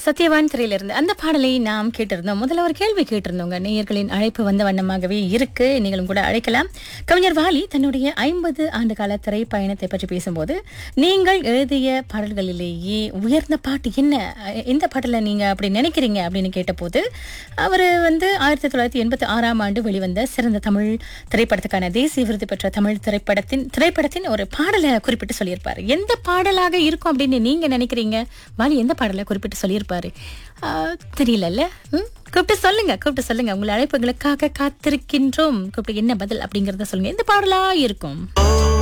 சத்யவான் திரையிலிருந்து அந்த பாடலை நாம் கேட்டிருந்தோம் முதல்ல ஒரு கேள்வி கேட்டிருந்தோங்க நேயர்களின் அழைப்பு வந்த வண்ணமாகவே இருக்கு நீங்களும் கூட அழைக்கலாம் கவிஞர் வாலி தன்னுடைய ஐம்பது ஆண்டு கால திரைப்பயணத்தை பற்றி பேசும்போது நீங்கள் எழுதிய பாடல்களிலேயே உயர்ந்த பாட்டு என்ன அஹ் எந்த பாடல நீங்க அப்படி நினைக்கிறீங்க அப்படின்னு கேட்டபோது அவர் வந்து ஆயிரத்தி தொள்ளாயிரத்தி எண்பத்தி ஆறாம் ஆண்டு வெளிவந்த சிறந்த தமிழ் திரைப்படத்துக்கான தேசிய விருது பெற்ற தமிழ் திரைப்படத்தின் திரைப்படத்தின் ஒரு பாடலை குறிப்பிட்டு சொல்லியிருப்பாரு எந்த பாடலாக இருக்கும் அப்படின்னு நீங்க நினைக்கிறீங்க வாலி எந்த பாடலை குறிப்பிட்டு சொல்லியிருப்பாரு ஆஹ், தெரியலல்ல ம்? கூப்பிட்டு சொல்லுங்க கூப்பிட்டு சொல்லுங்க உங்களை அழைப்புகளுக்காக காத்திருக்கின்றோம் கூப்பிட்டு என்ன பதில் அப்படிங்கறத சொல்லுங்க எந்த பாடலா இருக்கும்